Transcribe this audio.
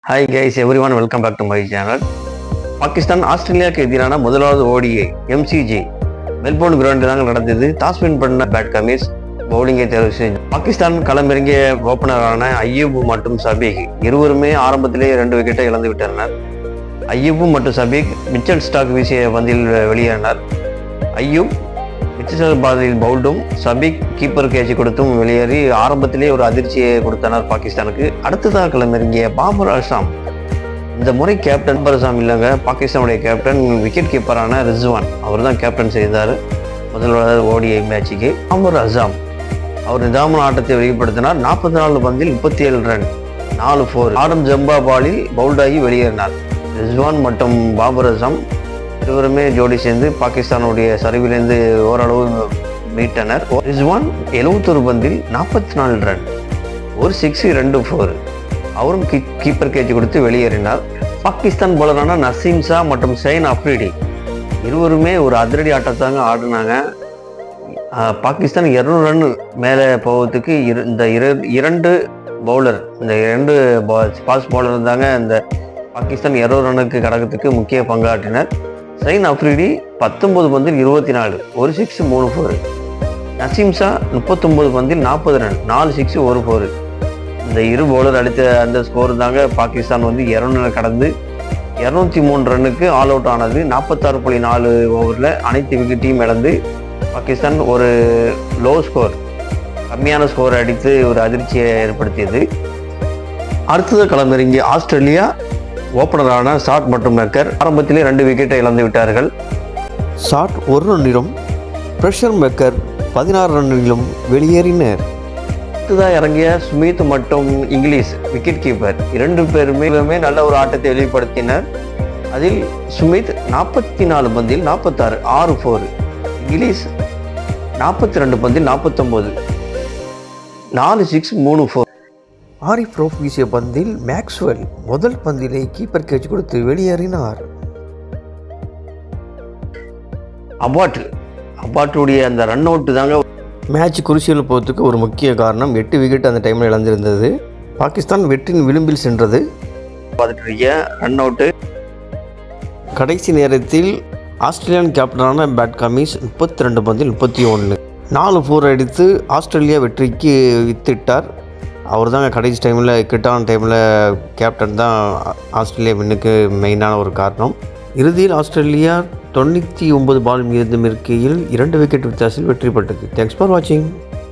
hi guys everyone welcome back to my channel Pakistan ஆஸ்திரேலியாவுக்கு எதிரான முதலாவது ஓடிஐ எம்சிஜி மெல்போர்ன் கிரவுண்டில் தாங்க நடந்தது டாஸ் வின் பண்ண பேட் கமிஸ் பவுலிங்கை தேர்வு செஞ்சு பாகிஸ்தான் களமிறங்கிய ஓப்பனரான ஐயூப் மற்றும் சபீக் இருவருமே ஆரம்பத்திலேயே ரெண்டு விக்கெட்டை இழந்து விட்டனர் ஐயூப் மற்றும் சபீக் மிச்சல் ஸ்டாக் வீசிய பந்தில் வெளியேறினார் ஐயூப் மிச்சல் பாதியில் பவுல்டும் சபீக் கீப்பர் கேட்ச் கொடுத்தும் வெளியேறி ஆரம்பத்திலேயே ஒரு அதிர்ச்சியை கொடுத்தனர் பாகிஸ்தானுக்கு அடுத்ததாக களமிறங்கிய பாபர் அசாம் இந்த முறை கேப்டன் பாபர் அசாம் இல்லைங்க பாகிஸ்தானுடைய கேப்டன் விக்கெட் கீப்பரான ரிஸ்வான் அவர் தான் கேப்டன் செய்தார் முதல்வராக ஓடிஐ மேட்சுக்கு பாபர் அசாம் அவர் நிதான ஆட்டத்தை வெளிப்படுத்தினார் நாற்பத்தி நாலு பந்தில் முப்பத்தி ஏழு ரன் நாலு ஃபோர் ஆடம் ஜம்பா பாலில் பவுல்டாகி வெளியேறினார் ரிஸ்வான் மற்றும் பாபர் அசாம் இருவருமே ஜோடி சேர்ந்து பாகிஸ்தானுடைய சரிவிலிருந்து ஓரளவு மீட்டனர் ரிஸ்வான் எழுபத்தொரு பந்தில் நாற்பத்தி நாலு ரன் ஒரு சிக்ஸ் ரெண்டு ஃபோர் அவரும் கீப்பர் கேட்ச் கொடுத்து வெளியேறினார் பாகிஸ்தான் போலரான நசீம் ஷா மற்றும் சைன் அப்ரிடி இருவருமே ஒரு அதிரடி ஆட்டத்தாங்க ஆடினாங்க ஆஹ் பாகிஸ்தான் இரநூறு ரன் மேலே போவதுக்கு இரு இந்த இரு இரண்டு பவுலர் இந்த இரண்டு ஃபாஸ்ட் பவுலர் தாங்க இந்த பாகிஸ்தான் இருநூறு ரன்னுக்கு கடக்கிறதுக்கு முக்கிய பங்காற்றினர் சைன் அப்ரிடி பத்தொன்பது பந்தில் இருபத்தி நாலு ஒரு சிக்ஸ் மூணு ஃபோர் நசீம் ஷா முப்பத்தொன்பது பந்தில் நாற்பது ரன் நாலு சிக்ஸ் ஒரு ஃபோர் இந்த இரு பவுலர் அடித்த அந்த ஸ்கோர் தாங்க பாகிஸ்தான் வந்து இரநூறு கடந்து இரநூத்தி மூணு ரன்னுக்கு ஆல் அவுட் ஆனது நாற்பத்தாறு புள்ளி நாலு ஓவரில் அனைத்து விக்கெட்டையும் இழந்து பாகிஸ்தான் ஒரு லோ ஸ்கோர் கம்மியான ஸ்கோர் அடித்து ஒரு அதிர்ச்சியை ஏற்படுத்தியது அடுத்தது களமிறங்கிய ஆஸ்திரேலியா ஓப்பனரான ஷாட் மற்றும் மெக்கர் ஆரம்பத்திலே ரெண்டு விக்கெட்டை இழந்து விட்டார்கள் ஷாட் ஒரு ரன்னிலும் ப்ரெஷர் மேக்கர் பதினாறு ரன்னிலும் வெளியேறினர் அடுத்ததாக இறங்கிய சுமித் மற்றும் இங்கிலீஷ் விக்கெட் கீப்பர் இரண்டு பேருமே இவருமே நல்ல ஒரு ஆட்டத்தை வெளிப்படுத்தினர் அதில் சுமித் நாற்பத்தி நாலு பந்தில் நாற்பத்தாறு ஆறு ஃபோர் இங்கிலீஷ் நாற்பத்தி ரெண்டு பந்தில் நாற்பத்தொம்போது நாலு சிக்ஸ் மூணு ஃபோர் ஆரிஃப் ரோப் வீசிய பந்தில் மேக்ஸ்வெல் முதல் பந்திலே கீப்பர் கேட்ச் கொடுத்து வெளியேறினார் அபாட் அபாட்டுடைய அந்த ரன் அவுட்டு தாங்க மேட்ச் குருசியல் போகிறதுக்கு ஒரு முக்கிய காரணம் எட்டு விக்கெட் அந்த டைமில் இழந்திருந்தது பாகிஸ்தான் வெற்றின் விளிம்பில் சென்றது பார்த்துட்டு ரன் அவுட்டு கடைசி நேரத்தில் ஆஸ்திரேலியன் கேப்டனான பேட் கமிஸ் முப்பத்தி ரெண்டு பந்தில் முப்பத்தி ஒன்று நாலு ஃபோர் அடித்து ஆஸ்திரேலியா வெற்றிக்கு வித்திட்டார் அவர் தாங்க கடைசி டைமில் கிட்டான டைமில் கேப்டன் தான் ஆஸ்திரேலியா வின்னுக்கு மெயினான ஒரு காரணம் இறுதியில் ஆஸ்திரேலியா தொண்ணூற்றி ஒன்பது பால் மீதம் இருக்கையில் இரண்டு விக்கெட் வித்தியாசத்தில் வெற்றி பெற்றது தேங்க்ஸ் ஃபார் வாட்சிங்